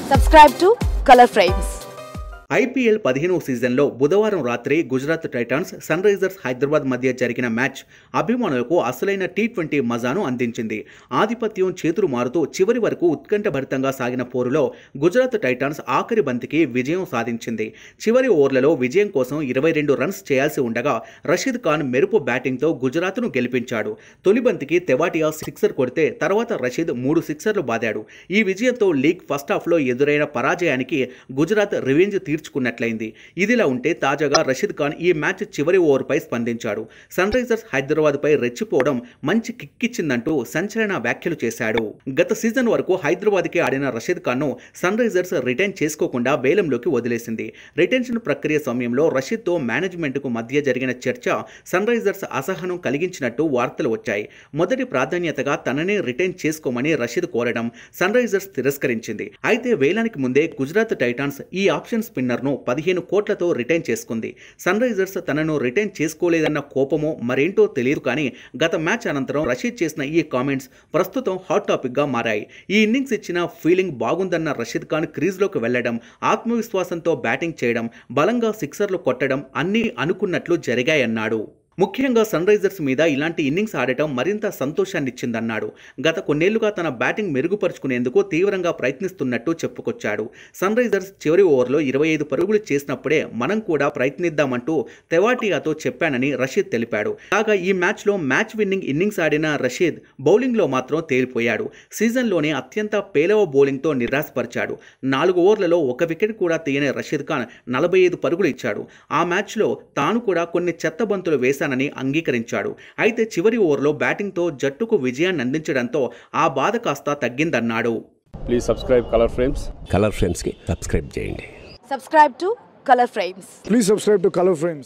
Subscribe to Color Frames. IPL పదిహేనవ సీజన్లో బుధవారం రాత్రి Gujarat Titans Sunrisers Hyderabad మధ్య జరిగిన మ్యాచ్ అభిమానులకు అసలైన టీ ట్వంటీ మజాను అందించింది ఆధిపత్యం చేతులు మారుతూ చివరి వరకు ఉత్కంఠభరితంగా సాగిన పోరులో గుజరాత్ టైటాన్స్ ఆఖరి బంతికి విజయం సాధించింది చివరి ఓవర్లలో విజయం కోసం ఇరవై రెండు రన్స్ చేయాల్సి ఉండగా రషీద్ ఖాన్ మెరుపు బ్యాటింగ్తో గుజరాత్ను గెలిపించాడు తొలి బంతికి తెవాటియా సిక్సర్ కొడితే తర్వాత రషీద్ మూడు సిక్సర్లు బాదాడు ఈ విజయంతో లీగ్ ఫస్ట్ హాఫ్లో ఎదురైన పరాజయానికి గుజరాత్ రివెంజ్ తీర్చుకున్నట్లయింది ఇదిలా ఉంటే తాజాగా రషీద్ ఖాన్ ఈ మ్యాచ్ చివరి ఓవర్పై స్పందించాడు సన్ రైజర్స్ హైదరాబాద్పై రెచ్చిపోవడం మంచి కిక్కిచ్చిందంటూ సంచలన వ్యాఖ్యలు చేశాడు గత సీజన్ వరకు హైదరాబాద్కి ఆడిన రషీద్ ఖాన్ను సన్ రైజర్స్ రిటైన్ చేసుకోకుండా వేలంలోకి వదిలేసింది రిటెన్షన్ ప్రక్రియ సమయంలో రషీద్తో మేనేజ్మెంట్కు మధ్య జరిగిన చర్చ సన్ రైజర్స్ అసహనం కలిగించినట్టు వార్తలు వచ్చాయి మొదటి ప్రాధాన్యతగా తననే రిటైన్ చేసుకోమని రషీద్ కోరడం సన్ రైజర్స్ తిరస్కరించింది అయితే వేలానికి ముందే గుజరాత్ టైటాన్స్ ఈ ఆప్షన్ స్పిన్నర్ను పదిహేను కోట్లతో రిటైన్ చేసుకుంది సన్ రైజర్స్ తనను రిటైన్ చేసుకోలేదన్న కోపమో మరేంటో తెలియదు కానీ గత మ్యాచ్ అనంతరం రషీద్ చేసిన ఈ కామెంట్స్ ప్రస్తుతం హాట్ టాపిక్గా మారాయి ఈ ఇన్నింగ్స్ ఇచ్చిన ఫీలింగ్ బాగుందన్న రషీద్ ఖాన్ క్రీజ్లోకి వెళ్లడం ఆత్మవిశ్వాసంతో బ్యాటింగ్ చేయడం బలంగా సిక్సర్లు కొట్టడం అన్నీ అనుకున్నట్లు జరిగాయన్నాడు ముఖ్యంగా సన్ రైజర్స్ మీద ఇలాంటి ఇన్నింగ్స్ ఆడటం మరింత సంతోషాన్నిచ్చిందన్నాడు గత కొన్నేళ్లుగా తన బ్యాటింగ్ మెరుగుపరుచుకునేందుకు తీవ్రంగా ప్రయత్నిస్తున్నట్టు చెప్పుకొచ్చాడు సన్ రైజర్స్ చివరి ఓవర్లో ఇరవై ఐదు పరుగులు చేసినప్పుడే మనం కూడా ప్రయత్నిద్దామంటూ తెవాటియాతో చెప్పానని రషీద్ తెలిపాడు కాగా ఈ మ్యాచ్లో మ్యాచ్ విన్నింగ్ ఇన్నింగ్స్ ఆడిన రషీద్ బౌలింగ్లో మాత్రం తేలిపోయాడు సీజన్లోనే అత్యంత పేలవ బౌలింగ్తో నిరాశపరిచాడు నాలుగు ఓవర్లలో ఒక వికెట్ కూడా తీయని రషీద్ ఖాన్ నలభై ఐదు పరుగులు ఇచ్చాడు ఆ మ్యాచ్లో తాను కూడా కొన్ని చెత్త బంతులు వేశానని అంగీకరించాడు అయితే చివరి ఓవర్లో బ్యాటింగ్తో జట్టుకు విజయాన్ని అందించడంతో ఆ బాధ కాస్త తగ్గిందన్నాడు please subscribe Color Frames Color ఫ్రేమ్స్కి సబ్స్క్రైబ్ చేయండి Subscribe to Color Frames. Please subscribe to Color Frames.